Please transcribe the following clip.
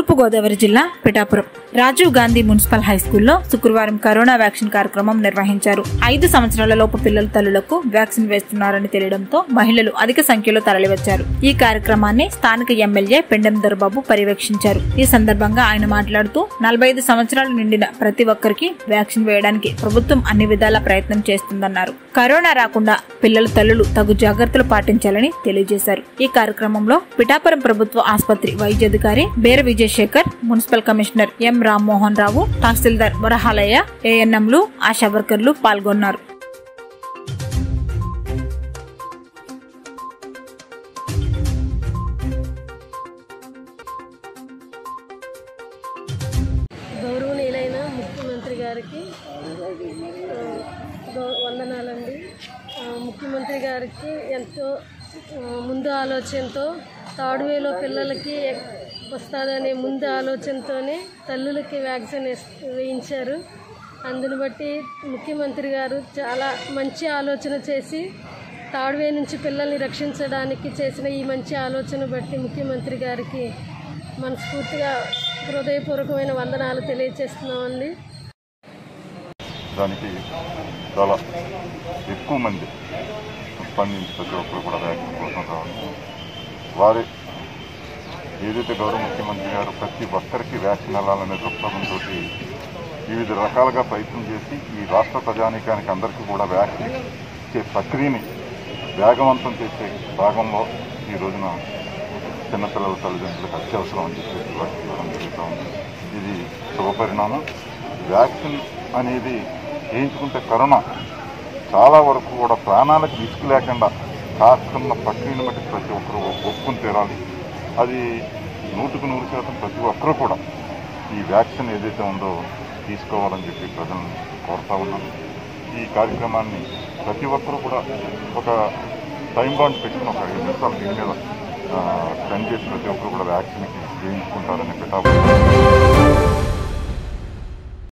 తూర్పుగోదావరి జిల్లా Pithapuram Rajiv Gandhi municipal high స్కూల్లో శుక్రవారం కరోనా వ్యాక్సిన్ కార్యక్రమం నిర్వహించారు ఐదు సంవత్సరాల లోపు పిల్లల తల్లులకు వ్యాక్సిన్ వేస్తున్నారని తెలియడంతో మహిళలు అధిక సంఖ్యలో తరలివచ్చారు ఈ కార్యక్రమాన్ని స్థానిక ఎమ్మెల్యే పెండెం దొరబాబు పర్యవేక్షించారు ఈ సందర్భంగా ఆయన మాట్లాడుతూ నలభై ఐదు సంవత్సరాలు నిండిన ప్రతి ఒక్కరికి వ్యాక్సిన్ వేయడానికి ప్రభుత్వం అన్ని విధాల ప్రయత్నం చేస్తుందన్నారు కరోనా రాకుండా పిల్లల తల్లులు తగు జాగ్రత్తలు పాటించాలని తెలియజేశారు ఈ కార్యక్రమంలో పిఠాపురం ప్రభుత్వ ఆసుపత్రి వైద్యాధికారి Bera Vijayasekhar municipal commissioner M Rammohan Rao tahsildar Varahalayya ఏఎన్ఎంలు ఆశా వర్కర్లు పాల్గొన్నారు గౌరవనీయులైన ముఖ్యమంత్రి గారికి ఆ, గౌ- వందనాలండి ఆ, ముఖ్యమంత్రి గారికి ఎంతో ఆ, ముందు ఆలోచనతో తాడువేలో పిల్లలకి ఎక్- వస్తుందనే ముందు ఆలోచనతోనే తల్లులకి వ్యాక్సిన్ వేస్- వేయించారు అందుని బట్టి ముఖ్యమంత్రి గారు చాలా మంచి ఆలోచన చేసి తాడువే నుంచి పిల్లల్ని రక్షించడానికి చేసిన ఈ మంచి ఆలోచన బట్టి ముఖ్యమంత్రి గారికి మనస్ఫూర్తిగా హృదయపూర్వకమైన వందనాలు తెలియజేస్తున్నామండి దానికి చాలా ఎక్కువ మంది స్పందించి ప్రతి ఒక్కరు కూడా వ్యాక్సిన్ కోసం రావడం వారి ఏదైతే గౌరవ ముఖ్యమంత్రి గారు ప్రతి ఒక్కరికి వ్యాక్సిన్ వెళ్ళాలనే దృక్పథంతో వివిధ రకాలుగా ప్రయత్నం చేసి ఈ రాష్ట్ర ప్రజానీకానికి అందరికీ కూడా వ్యాక్సిన్ ఇచ్చే ప్రక్రియని వేగవంతం చేసే భాగంలో ఈ రోజున చిన్నపిల్లల తల్లిదండ్రులకు అత్యవసరం అని చెప్పేసి వాటికి ఇవ్వడం జరుగుతూ ఉంది ఇది శుభపరిణామం వ్యాక్సిన్ అనేది వేయించుకుంటే కరోనా చాలా వరకు కూడా ప్రాణాలకు రిస్క్ లేకుండా కాస్తున్న ప్రక్రియను బట్టి ప్రతి ఒక్కరు ఒప్పుకుని తీరాలి అది నూటికి నూరు శాతం ప్రతి ఒక్కరూ కూడా ఈ వ్యాక్సిన్ ఏదైతే ఉందో తీసుకోవాలని చెప్పి ప్రజలను కోరుతా ఉన్నాను ఈ కార్యక్రమాన్ని ప్రతి ఒక్కరూ కూడా ఒక టైం బాండ్ పెట్టుకుని ఒక ఐదు నిమిషాలు దీని మీద స్పెండ్ చేసి ప్రతి ఒక్కరు కూడా వ్యాక్సిన్కి వేయించుకుంటారని పెట్టాలి